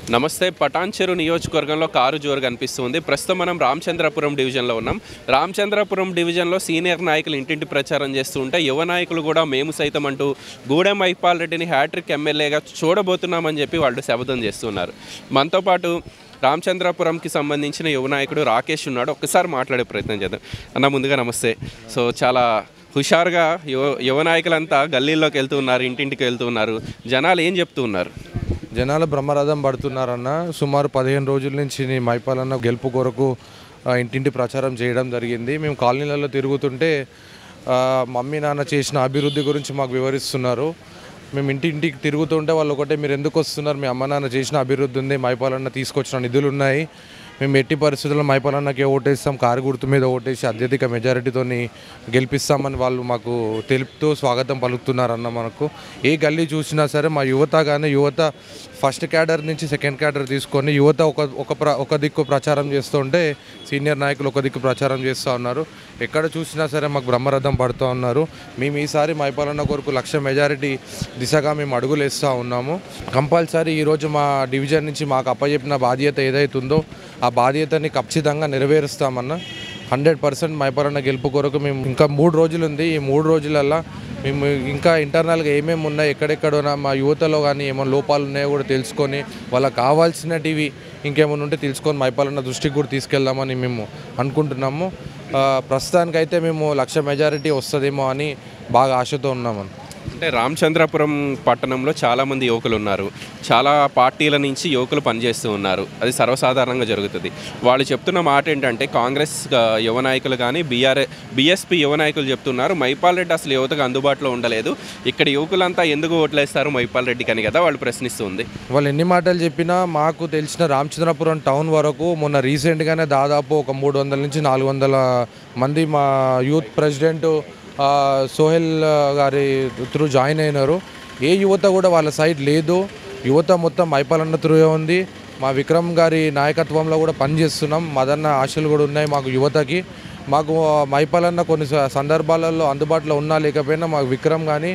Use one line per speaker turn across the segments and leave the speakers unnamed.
నమస్తే పటాన్చెరు నియోజకవర్గంలో కారు జోరు కనిపిస్తుంది ప్రస్తుతం మనం రామచంద్రపురం డివిజన్లో ఉన్నాం రామచంద్రపురం డివిజన్లో సీనియర్ నాయకులు ఇంటింటి ప్రచారం చేస్తూ ఉంటే యువ నాయకులు కూడా మేము సైతం అంటూ గూడెం మైపాల్ రెడ్డిని హ్యాట్రిక్ ఎమ్మెల్యేగా చూడబోతున్నామని చెప్పి వాళ్ళు శపథం చేస్తున్నారు మనతో పాటు రామచంద్రపురంకి సంబంధించిన యువ నాయకుడు రాకేష్ ఉన్నాడు ఒక్కసారి మాట్లాడే ప్రయత్నం చేద్దాం అన్న ముందుగా నమస్తే సో చాలా హుషారుగా యువ యువ నాయకులంతా గల్లీల్లోకి వెళ్తూ ఉన్నారు ఇంటింటికి వెళ్తూ ఉన్నారు జనాలు ఏం చెప్తూ ఉన్నారు
జనాలు బ్రహ్మరథం పడుతున్నారన్న సుమారు పదిహేను రోజుల నుంచి నీ మైపాలన్న గెలుపు కొరకు ఆ, ఇంటింటి ప్రచారం చేయడం జరిగింది మేము కాలనీలలో తిరుగుతుంటే ఆ, మమ్మీ నాన్న చేసిన అభివృద్ధి గురించి మాకు వివరిస్తున్నారు మేము ఇంటింటికి తిరుగుతుంటే వాళ్ళు ఒకటే మీరు ఎందుకు వస్తున్నారు మీ అమ్మ నాన్న చేసిన అభివృద్ధి ఉంది మైపాలన్న తీసుకొచ్చిన నిధులు ఉన్నాయి మేము ఎట్టి పరిస్థితుల్లో మైపాలన్నకి ఓటేస్తాం కారు గుర్తు మీద ఓటేసి అత్యధిక మెజారిటీతోని గెలిపిస్తామని వాళ్ళు మాకు తెలుపుతూ స్వాగతం పలుకుతున్నారన్న మనకు ఏ గల్లీ చూసినా సరే మా యువత కానీ యువత ఫస్ట్ క్యాడర్ నుంచి సెకండ్ క్యాడర్ తీసుకొని యువత ఒక ఒక ప్ర ఒక దిక్కు ప్రచారం చేస్తుంటే సీనియర్ నాయకులు ఒక దిక్కు ప్రచారం చేస్తూ ఉన్నారు ఎక్కడ చూసినా సరే మాకు బ్రహ్మరథం పడుతూ ఉన్నారు మేము ఈసారి మైపాలన్న కొరకు లక్ష మెజారిటీ దిశగా మేము అడుగులు వేస్తూ ఉన్నాము కంపల్సరీ ఈరోజు మా డివిజన్ నుంచి మాకు అప్పచెప్పిన బాధ్యత ఏదైతుందో ఆ బాధ్యతని ఖచ్చితంగా నెరవేరుస్తామన్న హండ్రెడ్ పర్సెంట్ మైపాలన్న గెలుపు కొరకు మేము ఇంకా మూడు రోజులు ఉంది ఈ మూడు రోజులల్లో మేము ఇంకా ఇంటర్నల్గా ఏమేమి ఉన్నాయి ఎక్కడెక్కడ మా యువతలో కానీ ఏమైనా లోపాలు ఉన్నాయో కూడా తెలుసుకొని వాళ్ళకి కావాల్సినటివి ఇంకేమైనా ఉంటే తెలుసుకొని మైపాలన్న దృష్టికి కూడా తీసుకెళ్దామని మేము అనుకుంటున్నాము ఆ, ప్రస్తుతానికైతే మేము లక్ష మెజారిటీ వస్తుందేమో అని బాగా ఆశతో ఉన్నామని
అంటే రామచంద్రపురం పట్టణంలో చాలామంది యువకులు ఉన్నారు చాలా పార్టీల నుంచి యువకులు పనిచేస్తూ ఉన్నారు అది సర్వసాధారణంగా జరుగుతుంది వాళ్ళు చెప్తున్న మాట ఏంటంటే కాంగ్రెస్ ఆ, యువ నాయకులు కానీ బీఆర్ఏ బీఎస్పీ యువ నాయకులు చెప్తున్నారు మైపాల్ రెడ్డి అసలు యువతకు అందుబాటులో ఉండలేదు ఇక్కడ యువకులంతా ఎందుకు ఓట్లేస్తారు మైపాల్ రెడ్డికి అని కదా వాళ్ళు ప్రశ్నిస్తుంది
వాళ్ళు ఎన్ని మాటలు చెప్పినా మాకు తెలిసిన రామచంద్రపురం టౌన్ వరకు మొన్న రీసెంట్గానే దాదాపు ఒక మూడు వందల నుంచి నాలుగు వందల మంది మా యూత్ ప్రెసిడెంట్ ఆ, సోహెల్ గారి త్రూ జాయిన్ అయినారు ఏ యువత కూడా వాళ్ళ సైడ్ లేదు యువత మొత్తం మైపాలన్న త్రూ ఉంది మా విక్రమ్ గారి నాయకత్వంలో కూడా పనిచేస్తున్నాం మదన్న ఆశలు కూడా ఉన్నాయి మాకు యువతకి మాకు మైపాలన్న కొన్ని స- సందర్భాలలో అందుబాటులో ఉన్నా లేకపోయినా మాకు విక్రమ్ కానీ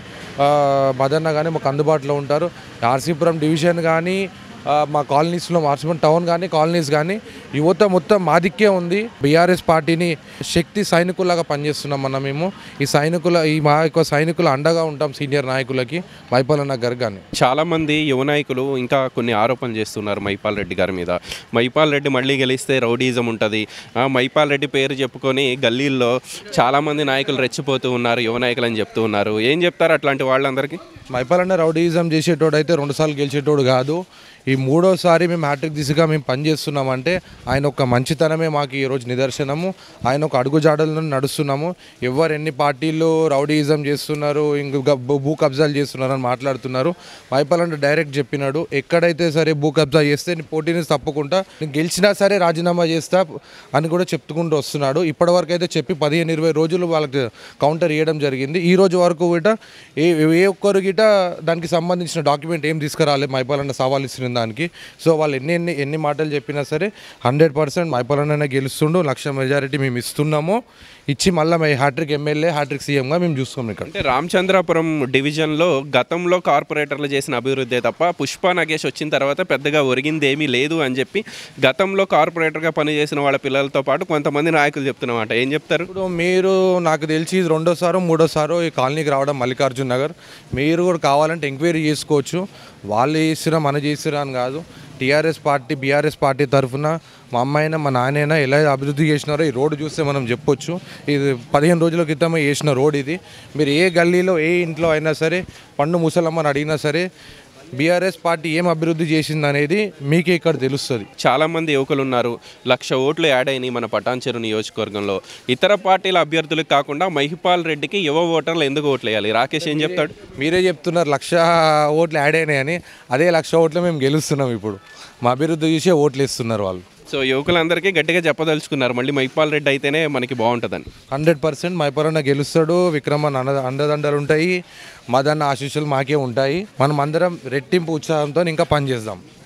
మదన్న కానీ మాకు అందుబాటులో ఉంటారు ఆర్సీపురం డివిజన్ కానీ ఆ, మా కాలనీస్లో మార్చుకుని టౌన్ కానీ కాలనీస్ కానీ యువత మొత్తం మాదిక్కే ఉంది బీఆర్ఎస్ పార్టీని శక్తి సైనికులాగా పనిచేస్తున్నాం అన్న మేము ఈ సైనికుల ఈ మా యొక్క సైనికుల అండగా ఉంటాం సీనియర్ నాయకులకి మైపాలన్న గారు కానీ
చాలామంది యువ నాయకులు ఇంకా కొన్ని ఆరోపణలు చేస్తున్నారు మైపాల్ రెడ్డి గారి మీద మైపాల్ రెడ్డి మళ్ళీ గెలిస్తే రౌడీజం ఉంటుంది ఆ, మైపాల్ రెడ్డి పేరు చెప్పుకొని గల్లీల్లో చాలామంది నాయకులు రెచ్చిపోతూ ఉన్నారు యువ నాయకులు అని చెప్తూ ఉన్నారు ఏం చెప్తారు అట్లాంటి వాళ్ళందరికీ
మైపాలన్న రౌడీయిజం చేసేటోడు అయితే రెండుసార్లు గెలిచేటోడు కాదు ఈ మూడోసారి మేము హ్యాట్రిక్ దిశగా మేము పనిచేస్తున్నామంటే ఆయన ఒక మంచితనమే మాకు ఈరోజు నిదర్శనము ఆయన ఒక అడుగుజాడలను నడుస్తున్నాము ఎవరు ఎన్ని పార్టీలు రౌడీయిజం చేస్తున్నారు ఇంక భూ కబ్జాలు చేస్తున్నారు అని మాట్లాడుతున్నారు మైపాలన్న డైరెక్ట్ చెప్పినాడు ఎక్కడైతే సరే భూ కబ్జా చేస్తే నీ పోటీని తప్పకుండా నేను గెలిచినా సరే రాజీనామా చేస్తా అని కూడా చెప్పుకుంటూ వస్తున్నాడు ఇప్పటివరకు అయితే చెప్పి పదిహేను ఇరవై రోజులు వాళ్ళకి కౌంటర్ ఇవ్వడం జరిగింది ఈ రోజు వరకు గిట ఏ ఏ ఒక్కరు గిట దానికి సంబంధించిన డాక్యుమెంట్ ఏం తీసుకురాలి మైపాలన్న సవాల్ ఇచ్చిన దానికి సో వాళ్ళు ఎన్ని ఎన్ని ఎన్ని మాటలు చెప్పినా సరే హండ్రెడ్ పర్సెంట్ మైపాలన్న గెలుస్తుండు లక్ష మెజారిటీ మేము ఇస్తున్నాము ఇచ్చి మళ్ళీ మీ హ్యాట్రిక్ ఎమ్మెల్యే హ్యాట్రిక్ సీఎంగా మేము చూస్తాం ఇక్కడ
అంటే రామచంద్రాపురం డివిజన్లో గతంలో కార్పొరేటర్లు చేసిన అభివృద్ధి తప్ప పుష్ప నగేష్ వచ్చిన తర్వాత పెద్దగా ఒరిగింది ఏమీ లేదు అని చెప్పి గతంలో కార్పొరేటర్గా పనిచేసిన వాళ్ళ పిల్లలతో పాటు కొంతమంది నాయకులు చెప్తున్నమాట ఏం చెప్తారు
ఇప్పుడు మీరు నాకు తెలిసి ఇది రెండోసారో మూడోసారో ఈ కాలనీకి రావడం మల్లికార్జున్ నగర్ మీరు కూడా కావాలంటే ఎంక్వైరీ చేసుకోవచ్చు వాళ్ళు చేసిరా మన చేసిరా అని కాదు టీఆర్ఎస్ పార్టీ బీఆర్ఎస్ పార్టీ తరఫున మా అమ్మాయినా మా నాన్నైనా ఎలా అభివృద్ధి చేసినారో ఈ రోడ్డు చూస్తే మనం చెప్పొచ్చు ఇది పదిహేను రోజుల క్రితమే చేసిన రోడ్ ఇది మీరు ఏ గల్లీలో ఏ ఇంట్లో అయినా సరే పండు ముసలమ్మని అడిగినా సరే బీఆర్ఎస్ పార్టీ ఏం అభివృద్ధి చేసింది అనేది మీకే ఇక్కడ తెలుస్తుంది
చాలామంది యువకులు ఉన్నారు లక్ష ఓట్లు యాడ్ అయినాయి మన పటాన్చెరు నియోజకవర్గంలో ఇతర పార్టీల అభ్యర్థులకు కాకుండా మహిపాల్ రెడ్డికి యువ ఓటర్లు ఎందుకు ఓట్లు వేయాలి రాకేష్ ఏం చెప్తాడు
మీరే చెప్తున్నారు లక్ష ఓట్లు యాడ్ అయినాయని అదే లక్ష ఓట్లు మేము గెలుస్తున్నాం ఇప్పుడు మా అభివృద్ధి చూసే ఓట్లు ఇస్తున్నారు వాళ్ళు
సో యువకులందరికీ గట్టిగా చెప్పదలుచుకున్నారు మళ్ళీ మహిపాల్ రెడ్డి అయితేనే మనకి బాగుంటుందని
హండ్రెడ్ పర్సెంట్ మైపరన్న గెలుస్తాడు విక్రమన్ అన్న అండదండలు ఉంటాయి మదన్న ఆశీస్సులు మాకే ఉంటాయి మనం అందరం రెట్టింపు ఉత్సాహంతో ఇంకా పనిచేద్దాం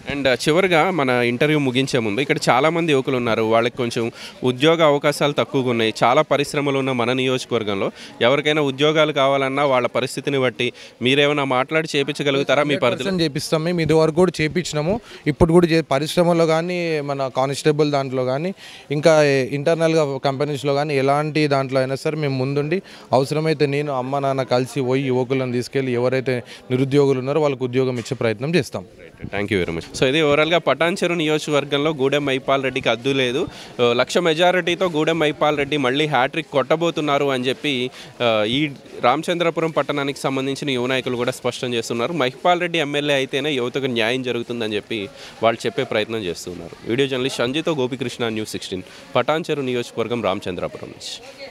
అండ్ చివరిగా మన ఇంటర్వ్యూ ముగించే ముందు ఇక్కడ చాలామంది యువకులు ఉన్నారు వాళ్ళకి కొంచెం ఉద్యోగ అవకాశాలు తక్కువగా ఉన్నాయి చాలా పరిశ్రమలు ఉన్న మన నియోజకవర్గంలో ఎవరికైనా ఉద్యోగాలు కావాలన్నా వాళ్ళ పరిస్థితిని బట్టి మీరేమైనా మాట్లాడి చేపించగలుగుతారా మీ పరిధిలో
పర్సెంట్ చేపిస్తాం మేము ఇది వరకు కూడా చేపించినాము ఇప్పుడు కూడా చే- పరిశ్రమలో కానీ మన కానిస్టేబుల్ దాంట్లో కానీ ఇంకా ఇంటర్నల్గా కంపెనీస్లో కానీ ఎలాంటి దాంట్లో అయినా సరే మేము ముందుండి అవసరమైతే నేను అమ్మ నాన్న కలిసి పోయి యువకులను తీసుకెళ్ళి ఎవరైతే నిరుద్యోగులు ఉన్నారో వాళ్ళకి ఉద్యోగం ఇచ్చే ప్రయత్నం చేస్తాం
thank you very much so ఇది ఓవరాల్గా పటాన్చెరు నియోజకవర్గంలో గూడెం మైపాల్ రెడ్డికి అద్దు లేదు ఆ, లక్ష మెజారిటీతో గూడెం మైపాల్ రెడ్డి మళ్ళీ హ్యాట్రిక్ కొట్టబోతున్నారు అని చెప్పి ఆ, ఈ రామచంద్రపురం పట్టణానికి సంబంధించిన యువ నాయకులు కూడా స్పష్టం చేస్తున్నారు మైపాల్ రెడ్డి ఎమ్మెల్యే అయితేనే యువతకు న్యాయం జరుగుతుందని చెప్పి వాళ్ళు చెప్పే ప్రయత్నం చేస్తున్నారు వీడియో జర్నలిస్ట్ సంజితో గోపికృష్ణ న్యూస్ సిక్స్టీన్ పటాన్చెరు నియోజకవర్గం రామచంద్రపురం నుంచి